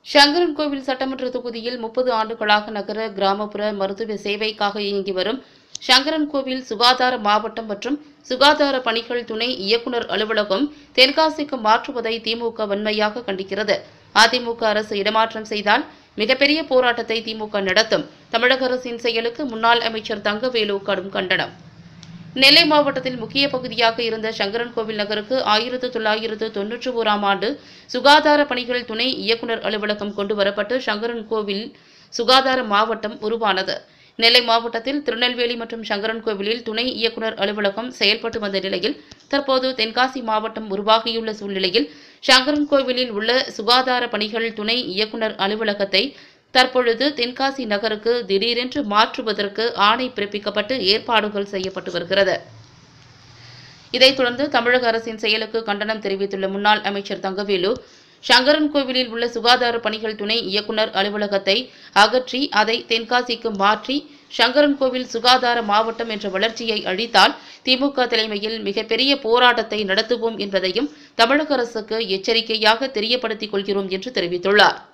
சங்கரன்கோவில் சட்டமன்ற தொகுதியில் முப்பது ஆண்டுகளாக நகர கிராமப்புற மருத்துவ சேவைக்காக இயங்கி வரும் சங்கரன்கோவில் சுகாதார மாவட்டம் மற்றும் சுகாதார பணிகள் துணை இயக்குநர் அலுவலகம் தென்காசிக்கு மாற்றுவதை திமுக வன்மையாக கண்டிக்கிறது அதிமுக அரசு இடமாற்றம் செய்தால் மிகப்பெரிய போராட்டத்தை திமுக நடத்தும் தமிழக அரசின் செயலுக்கு முன்னாள் அமைச்சர் தங்கவேலு கடும் கண்டனம் நெல்லை மாவட்டத்தில் முக்கிய பகுதியாக இருந்த சங்கரன்கோவில் நகருக்கு ஆயிரத்து தொள்ளாயிரத்து தொன்னூற்றி ஓராம் ஆண்டு சுகாதார பணிகள் துணை இயக்குநர் அலுவலகம் கொண்டு வரப்பட்டு சங்கரன்கோவில் சுகாதார மாவட்டம் உருவானது நெல்லை மாவட்டத்தில் திருநெல்வேலி மற்றும் சங்கரன்கோவிலில் துணை இயக்குநர் அலுவலகம் செயல்பட்டு வந்த நிலையில் தற்போது தென்காசி மாவட்டம் உருவாகியுள்ள சூழ்நிலையில் சங்கரன்கோவிலில் உள்ள சுகாதார பணிகள் துணை இயக்குநர் அலுவலகத்தை தற்பொழுது தென்காசி நகருக்கு திடீரென்று மாற்றுவதற்கு ஆணை பிறப்பிக்கப்பட்டு ஏற்பாடுகள் செய்யப்பட்டு வருகிறது இதைத் தொடர்ந்து தமிழக அரசின் செயலுக்கு கண்டனம் தெரிவித்துள்ள முன்னாள் அமைச்சர் தங்கவேலு சங்கரன் கோவிலில் உள்ள சுகாதார பணிகள் துணை இயக்குநர் அலுவலகத்தை அகற்றி அதை தென்காசிக்கு மாற்றி சங்கரன் கோவில் சுகாதார மாவட்டம் என்ற வளர்ச்சியை அழித்தால் திமுக தலைமையில் மிகப்பெரிய போராட்டத்தை நடத்துவோம் என்பதையும் தமிழக அரசுக்கு எச்சரிக்கையாக தெரியப்படுத்திக் கொள்கிறோம் என்று தெரிவித்துள்ளார்